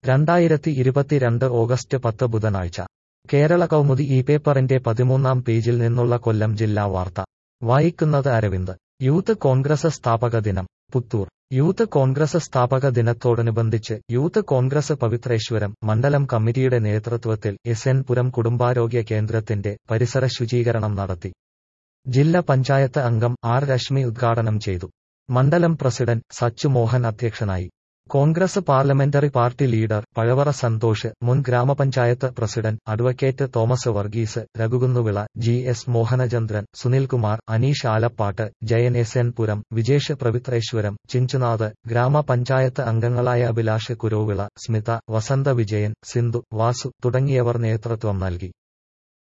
രണ്ടായിരത്തി ഇരുപത്തിരണ്ട് ഓഗസ്റ്റ് പത്ത് ബുധനാഴ്ച കേരള കൗമുദി ഈ പേപ്പറിന്റെ പതിമൂന്നാം പേജിൽ നിന്നുള്ള കൊല്ലം ജില്ലാ വാർത്ത വായിക്കുന്നത് അരവിന്ദ് യൂത്ത് കോൺഗ്രസ് സ്ഥാപക ദിനം പുത്തൂർ യൂത്ത് കോൺഗ്രസ് സ്ഥാപക ദിനത്തോടനുബന്ധിച്ച് യൂത്ത് കോൺഗ്രസ് പവിത്രേശ്വരം മണ്ഡലം കമ്മിറ്റിയുടെ നേതൃത്വത്തിൽ എസ് എൻ പുരം കുടുംബാരോഗ്യ കേന്ദ്രത്തിന്റെ പരിസര ശുചീകരണം നടത്തി ജില്ലാ പഞ്ചായത്ത് അംഗം ആർ രശ്മി ഉദ്ഘാടനം ചെയ്തു മണ്ഡലം പ്രസിഡന്റ് സച്ചു മോഹൻ അധ്യക്ഷനായി Congress parliamentary party leader Pazhavara Santhosh മുൻ ഗ്രാമപഞ്ചായത്ത് president advocate Thomas Varghese Raghukunnuvila G S Mohanachandran Sunilkumar Aneesh Alappattu Jayan S N Puram Vijesh Pravithreswaram Chinchunath ഗ്രാമപഞ്ചായത്ത് അംഗങ്ങളായ അഭിലാഷ് കുരോവിള സ്മിത വസന്ത വിജയൻ സിന്ധു വാസു തുടങ്ങിയവർ നേതൃത്വം നൽകി